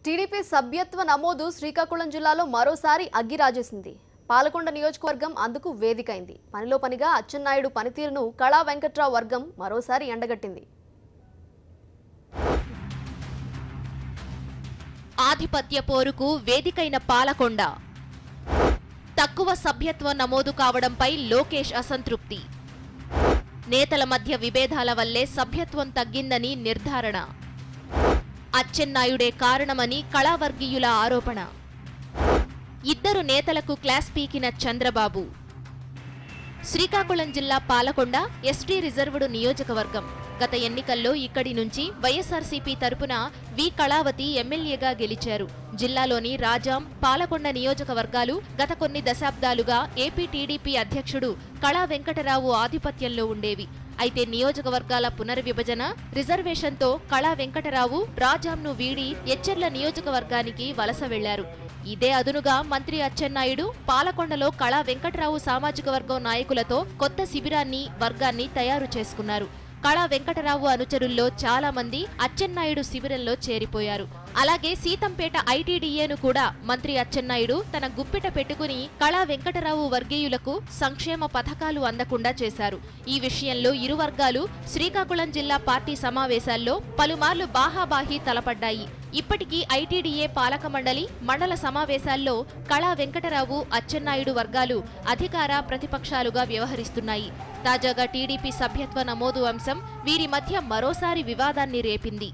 TDP సభ్యత్వ నమోదు శ్రీకాకుళం జిల్లాలో మరోసారి అగ్గిరాజేసింది పాలకొండ నియోజకవర్గం అందుకు వేదికైంది పనిలో పనిగా అచ్చెన్నాయుడు పనితీరును కళా వెంకట్రావు వర్గం మరోసారి ఎండగట్టింది ఆధిపత్య పోరుకు వేదికైన పాలకొండ తక్కువ సభ్యత్వ నమోదు కావడంపై లోకేష్ అసంతృప్తి నేతల మధ్య విభేదాల వల్లే సభ్యత్వం తగ్గిందని నిర్ధారణ అచ్చెన్నాయుడే కారణమని కళావర్గీయుల ఆరోపణ ఇద్దరు నేతలకు క్లాస్ పీకిన చంద్రబాబు శ్రీకాకుళం జిల్లా పాలకొండ ఎస్టీ రిజర్వ్డ్ నియోజకవర్గం గత ఎన్నికల్లో ఇక్కడి నుంచి వైఎస్ఆర్సీపీ తరపున వి కళావతి ఎమ్మెల్యేగా గెలిచారు జిల్లాలోని రాజాం పాలకొండ నియోజకవర్గాలు గత కొన్ని దశాబ్దాలుగా ఏపీ టీడీపీ అధ్యక్షుడు కళా వెంకటరావు ఆధిపత్యంలో ఉండేవి అయితే నియోజకవర్గాల పునర్విభజన రిజర్వేషన్తో కళా వెంకటరావు రాజాంను వీడి ఎచ్చెర్ల నియోజకవర్గానికి వలస వెళ్లారు ఇదే అదునుగా మంత్రి అచ్చెన్నాయుడు పాలకొండలో కళా వెంకటరావు సామాజిక వర్గం నాయకులతో కొత్త శిబిరాన్ని వర్గాన్ని తయారు చేసుకున్నారు కళా వెంకటరావు అనుచరుల్లో చాలా మంది అచ్చెన్నాయుడు శిబిరంలో చేరిపోయారు అలాగే సీతంపేట ఐటీడీఏను కూడా మంత్రి అచ్చెన్నాయుడు తన గుప్పిట పెట్టుకుని కళా వెంకటరావు వర్గీయులకు సంక్షేమ పథకాలు అందకుండా చేశారు ఈ విషయంలో ఇరు వర్గాలు శ్రీకాకుళం జిల్లా పార్టీ సమావేశాల్లో పలుమార్లు బాహాబాహీ తలపడ్డాయి ఇప్పటికీ ఐటీడీఏ పాలక మండలి మండల సమావేశాల్లో కళా వెంకటరావు అచ్చెన్నాయుడు వర్గాలు అధికార ప్రతిపక్షాలుగా వ్యవహరిస్తున్నాయి తాజాగా టీడీపీ సభ్యత్వ నమోదు అంశం వీరి మధ్య మరోసారి వివాదాన్ని రేపింది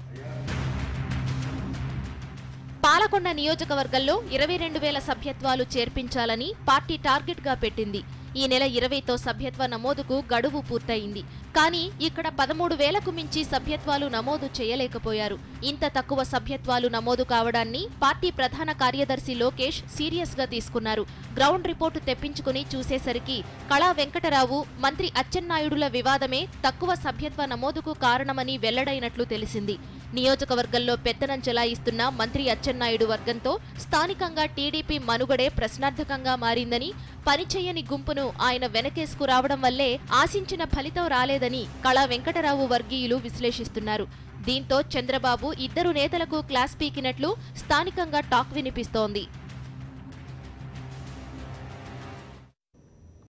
పాలకొండ నియోజకవర్గంలో ఇరవై రెండు వేల సభ్యత్వాలు చేర్పించాలని పార్టీ టార్గెట్గా పెట్టింది ఈ నెల ఇరవైతో సభ్యత్వ నమోదుకు గడువు పూర్తయింది కానీ ఇక్కడ పదమూడు వేలకు మించి సభ్యత్వాలు నమోదు చేయలేకపోయారు ఇంత తక్కువ సభ్యత్వాలు నమోదు కావడాన్ని పార్టీ ప్రధాన కార్యదర్శి లోకేష్ సీరియస్ గా తీసుకున్నారు గ్రౌండ్ రిపోర్టు తెప్పించుకుని చూసేసరికి కళా వెంకటరావు మంత్రి అచ్చెన్నాయుడుల వివాదమే తక్కువ సభ్యత్వ నమోదుకు కారణమని వెల్లడైనట్లు తెలిసింది నియోజకవర్గంలో పెత్తనం చెలాయిస్తున్న మంత్రి అచ్చెన్నాయుడు వర్గంతో స్థానికంగా టీడీపీ మనుగడే ప్రశ్నార్థకంగా మారిందని పనిచేయని గుంపును ఆయన వెనకేసుకు రావడం వల్లే ఆశించిన ఫలితం రాలేదని కళా వెంకటరావు వర్గీయులు విశ్లేషిస్తున్నారు దీంతో చంద్రబాబు ఇద్దరు నేతలకు క్లాస్ పీకినట్లు స్థానికంగా టాక్ వినిపిస్తోంది